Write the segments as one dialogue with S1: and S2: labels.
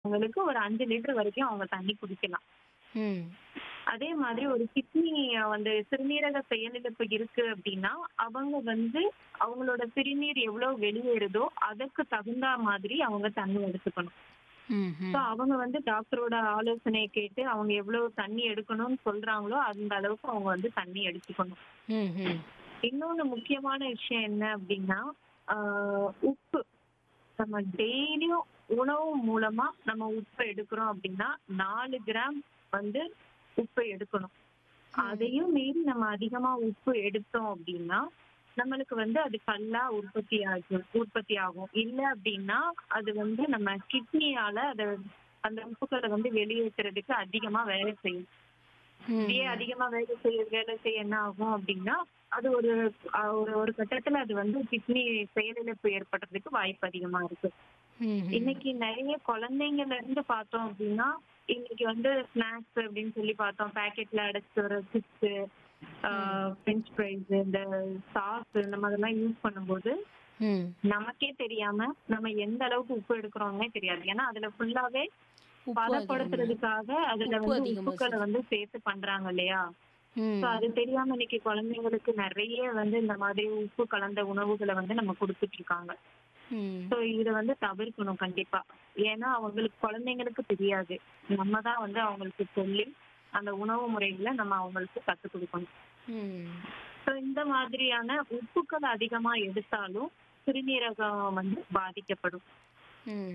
S1: அவங்களுக்கு ஒரு 5 லிட்டர் வரைக்கும் அவங்க தண்ணி குடிக்கலாம்.
S2: ம்.
S1: அதே மாதிரி ஒரு கிட்னி வந்து சிறுநீரக செயலிழப்பு இருக்கு அப்படின்னா, அவங்க வந்து அவங்களோட சிறுநீர் எவ்வளவு வெளியேறுதோ, அதற்கு தகுந்தா மாதிரி அவங்க தண்ணி எடுத்துக்கணும்.
S2: ம்ஹ்ம்.
S1: ஸோ அவங்க வந்து டாக்டரோட ஆலோசனைய கேட்டு அவங்க எவ்வளவு தண்ணி எடுக்கணும்னு சொல்றாங்களோ, அந்த அளவுக்கு அவங்க வந்து தண்ணி எடுத்துக்கணும்.
S2: ம்ஹ்ம்.
S1: இன்னொன்னு முக்கியமான விஷயம் என்ன அப்படின்னா, ஆ உப்பு. நம்ம டெய்லியும் உணவு மூலமா நம்ம உப்பு எடுக்கிறோம் அப்படின்னா, 4 கிராம் வந்து உப்பு எடுக்கணும்.
S2: ம்.
S1: அதையும் மீறி நம்ம அதிகமா உப்பு எடுத்தோம் அப்படின்னா, நம்மளுக்கு வந்து அது கல்லா உற்பத்தி ஆகும் உற்பத்தி ஆகும். இல்ல அப்படின்னா, அது வந்து நம்ம கிட்னியால அத அந்த உப்புக்கள வந்து வெளியேத்துறதுக்கு அதிகமா வேலை செய்யும். இப்படியே
S2: ம்.
S1: அதிகமா வேலை செய்ய வேலை செய்ய என்ன ஆகும் அப்படின்னா, அது ஒரு அ ஒரு ஒரு கட்டத்துல அது வந்து கிட்னி செயலிழப்பு ஏற்படுறதுக்கு வாய்ப்பு அதிகமா இருக்கு.
S2: ம்ஹ்ம்.
S1: இன்னைக்கு நெறைய குழந்தைங்கள்ல இருந்து பார்த்தோம் அப்படின்னா, இன்னைக்கு வந்து ஸ்நாக்ஸ் அப்படின்னு சொல்லி பார்த்தோம். பாக்கெட்ல அடைச்சிட்டு வர சிப்ஸ், ஆ
S2: ம்.
S1: பிரெஞ்ச் ஃப்ரைஸ், இந்த சாஸ் இந்த மாதிரிலாம் யூஸ் பண்ணும்போது,
S2: ம்.
S1: நமக்கே தெரியாம நம்ம எந்த அளவுக்கு உப்பு எடுக்கிறோம்னே தெரியாது. ஏன்னா அதுல ஃபுல்லாவே
S2: உப்பு அதிகமா
S1: பதப்படுத்துறதுக்காக அதுல
S2: உப்பு
S1: வந்து
S2: அதிகமா
S1: உப்புக்கள
S2: சேர்த்து
S1: வந்து சேர்த்து பண்றாங்க இல்லையா? ஸோ
S2: ம்.
S1: அது தெரியாம இன்னைக்கு குழந்தைங்களுக்கு நெறைய வந்து இந்த மாதிரி உப்பு கலந்த உணவுகள வந்து நம்ம குடுத்துட்டு இருக்காங்க.
S2: ம்.
S1: ஸோ இத வந்து தவிர்க்கணும் கண்டிப்பா. ஏன்னா அவங்களுக்கு குழந்தைங்களுக்கு தெரியாது. நம்ம தான் வந்து அவங்களுக்கு சொல்லி, அந்த உணவு முறைகள நம்ம அவங்களுக்கு கத்துக் குடுக்கணும்.
S2: ம்.
S1: ஸோ இந்த மாதிரியான உப்புக்கள் அதிகமா எடுத்தாலும், சிறுநீரகம் வந்து பாதிக்கப்படும்.
S2: ம்.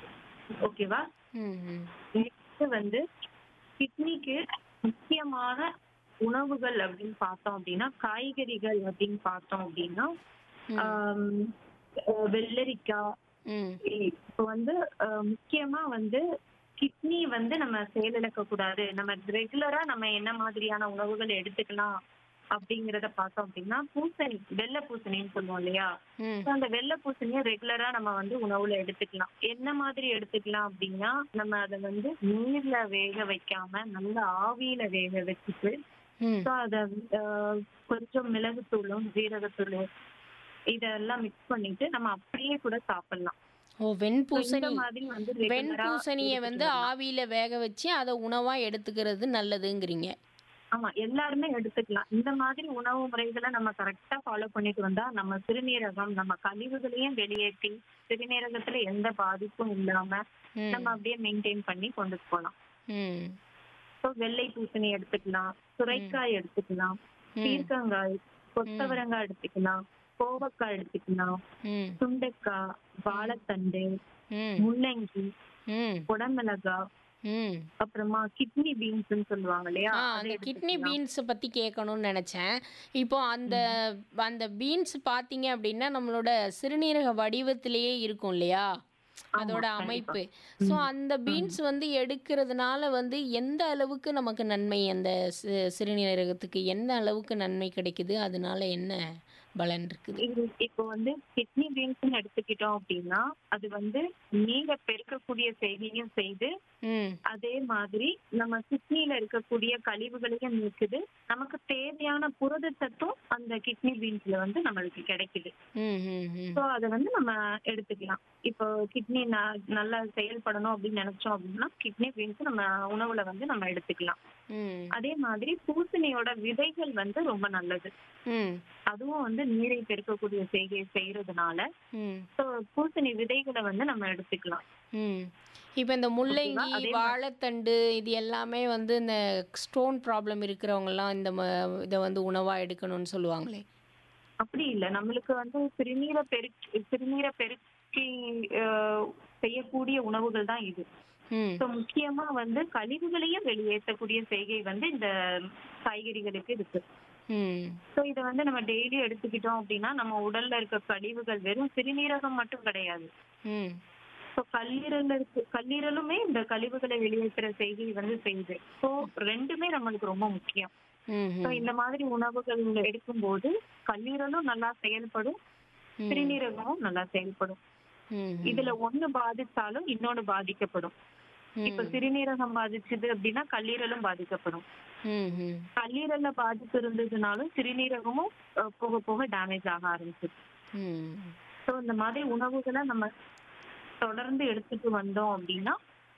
S1: ஓகேவா?
S2: ம்ஹ்ம்.
S1: நெக்ஸ்ட் வந்து கிட்னிக்கு முக்கியமான உணவுகள் அப்படின்னு பார்த்தோம் அப்படின்னா, காய்கறிகள் அப்படின்னு பார்த்தோம் அப்படின்னா,
S2: ம்.
S1: ஆம், அ வெள்ளரிக்காய்,
S2: ம்.
S1: இப்போ வந்து அ முக்கியமா வந்து கிட்னி வந்து நம்ம செயலிழக்க கூடாது. நம்ம ரெகுலரா நம்ம என்ன மாதிரியான உணவுகள் எடுத்துக்கலாம் அப்படிங்கிறத பார்த்தோம் அப்படின்னா, பூசணி, வெள்ளை பூசணின்னு சொல்லுவோம் இல்லையா?
S2: ம்.
S1: ஸோ அந்த வெள்ளை பூசணிய ரெகுலரா நம்ம வந்து உணவுல எடுத்துக்கலாம். என்ன மாதிரி எடுத்துக்கலாம் அப்படின்னா, நம்ம அத வந்து நீர்ல வேக வைக்காம நல்லா ஆவியில வேக வச்சுட்டு,
S2: ம்.
S1: ஸோ அத அ கொஞ்சம் மிளகுத்தூளும், ஜீரகத்தூளு இதெல்லாம் மிக்ஸ் பண்ணிட்டு நம்ம அப்படியே கூட சாப்பிடலாம்.
S2: ஓ!
S1: ஸோ இந்த
S2: வெண்பூசணிய
S1: மாதிரி வந்து ரெகுலரா
S2: வெண்பூசணிய
S1: எடுத்துட்டு
S2: வந்து
S1: வரலாம்.
S2: ஆவியில வேக வச்சு, அத உணவா எடுத்துக்கிறது நல்லதுங்கிறீங்க.
S1: ஆமா. எல்லாருமே எடுத்துக்கலாம். இந்த மாதிரி உணவு முறைகள நம்ம கரெக்ட்டா ஃபாலோ பண்ணிட்டு வந்தா, நம்ம சிறுநீரகம், நம்ம கழிவுகளையும் வெளியேற்றி, சிறுநீரகத்துல எந்த பாதிப்பும் இல்லாம, நம்ம
S2: ம்.
S1: அப்படியே மெயின்டெயின் பண்ணி கொண்டுட்டு போலாம்.
S2: ம்.
S1: ஸோ வெள்ளை பூசணி எடுத்துக்கலாம்,
S2: ம்.
S1: சுரைக்காய் எடுத்துக்கலாம்,
S2: ம்.
S1: பீர்க்கங்காய்,
S2: ம்.
S1: கொத்தவரங்காய் எடுத்துக்கலாம், கோவக்காய் எடுத்துக்கலாம்,
S2: ம்.
S1: சுண்டைக்காய்,
S2: ம்.
S1: வாழைத்தண்டு,
S2: ம்.
S1: முள்ளங்கி,
S2: ம்.
S1: குடமிளகாய்,
S2: ம்.
S1: அப்புறமா கிட்னி பீன்ஸ்ன்னு சொல்லுவாங்க இல்லையா?
S2: ஆ
S1: அத
S2: அந்த கிட்னி
S1: எடுத்துக்கலாம்.
S2: பீன்ஸ பத்தி கேட்கணும்னு நெனச்சேன். இப்போ அந்த
S1: ம்.
S2: அந்த பீன்ஸ் பார்த்தீங்க அப்படின்னா, நம்மளோட சிறுநீரக வடிவத்திலேயே இருக்கும் இல்லையா?
S1: ஆமா.
S2: அதோட
S1: கண்டிப்பா.
S2: அமைப்பு. ஸோ
S1: ம்.
S2: அந்த
S1: ம்.
S2: பீன்ஸ் வந்து எடுக்கிறதுனால வந்து எந்த அளவுக்கு நமக்கு நன்மை அந்த சி சிறுநீரகத்துக்கு எந்த அளவுக்கு நன்மை கிடைக்குது? அதனால என்ன பலன் இருக்குது?
S1: இது இப்போ வந்து கிட்னி பீன்ஸ்ன்னு எடுத்துக்கிட்டோம் அப்படின்னா, அது வந்து நீர பெருக்கக்கூடிய செய்கையும் செய்து,
S2: ம்.
S1: அதே மாதிரி நம்ம கிட்னில இருக்கக்கூடிய கழிவுகளையும் நீக்குது. நமக்கு தேவையான புரதச்சத்தும் அந்த கிட்னி பீன்ஸ்ல வந்து நம்மளுக்கு கிடைக்குது.
S2: ம். ம். ம்.
S1: ஸோ அத வந்து நம்ம எடுத்துக்கலாம். இப்போ கிட்னி ந நல்லா செயல்படணும் அப்படின்னு நெனைச்சோம் அப்படின்னா, கிட்னி பீன்ஸ் நம்ம உணவுல வந்து நம்ம எடுத்துக்கலாம்.
S2: ம்.
S1: அதே மாதிரி பூசணியோட விதைகள் வந்து ரொம்ப நல்லது.
S2: ம்.
S1: அதுவும் வந்து நீரை பெருக்கக்கூடிய செய்கைய செய்றதுனால,
S2: ம்.
S1: ஸோ பூசணி விதைகள வந்து நம்ம எடுத்துக்கலாம்.
S2: ம். இப்ப இந்த
S1: ஓகேவா?
S2: முள்ளங்கி,
S1: அதே மா
S2: வாழைத்தண்டு இது எல்லாமே வந்து இந்த ஸ்டோன் ப்ராப்ளம் இருக்கிறவங்கலாம் இந்த ம இத வந்து உணவா எடுக்கணும்னு சொல்லுவாங்களே?
S1: அப்படி இல்ல. நம்மளுக்கு வந்து சிறுநீர பெருக்கி சிறுநீர பெருக்கி அ செய்யக்கூடிய உணவுகள் தான் இது.
S2: ம்.
S1: ஸோ முக்கியமா வந்து கழிவுகளையும் வெளியேற்றக்கூடிய செய்கை வந்து இந்த காய்கறிகளுக்கு இருக்கு.
S2: ம்.
S1: ஸோ இத வந்து நம்ம டெய்லி எடுத்துக்கிட்டோம் அப்படின்னா, நம்ம உடல்ல இருக்க கழிவுகள் வெறும் சிறுநீரகம் மட்டும் கிடையாது.
S2: ம்.
S1: ஸோ கல்லீரல்ல இருக்கு கல்லீரலுமே இந்த கழிவுகளை வெளியேற்றுற செய்கை வந்து செய்யுது. ஸோ 2மே நம்மளுக்கு ரொம்ப முக்கியம். ஸோ
S2: ம்ஹ்ம்.
S1: இந்த மாதிரி உணவுகள் எடுக்கும்போது, கல்லீரலும் நல்லா செயல்படும்,
S2: ம்.
S1: சிறுநீரகமும் நல்லா செயல்படும். இதுல
S2: ம்ஹ்ம்.
S1: ஒண்ணு பாதிச்சாலும் இன்னொன்னு பாதிக்கப்படும். இப்ப
S2: ம்.
S1: சிறுநீரகம் பாதிச்சது அப்படின்னா, கல்லீரலும் பாதிக்கப்படும்.
S2: ம்ஹ்ம்.
S1: கல்லீரல்ல பாதிப்பு இருந்ததுனாலும், சிறுநீரகமும் அ போக போக டேமேஜ் ஆக ஆரம்பிச்சுரும்.
S2: ம்.
S1: ஸோ இந்த மாதிரி உணவுகள நம்ம தொடர்ந்து எடுத்துட்டு வந்தோம் அப்படின்னா,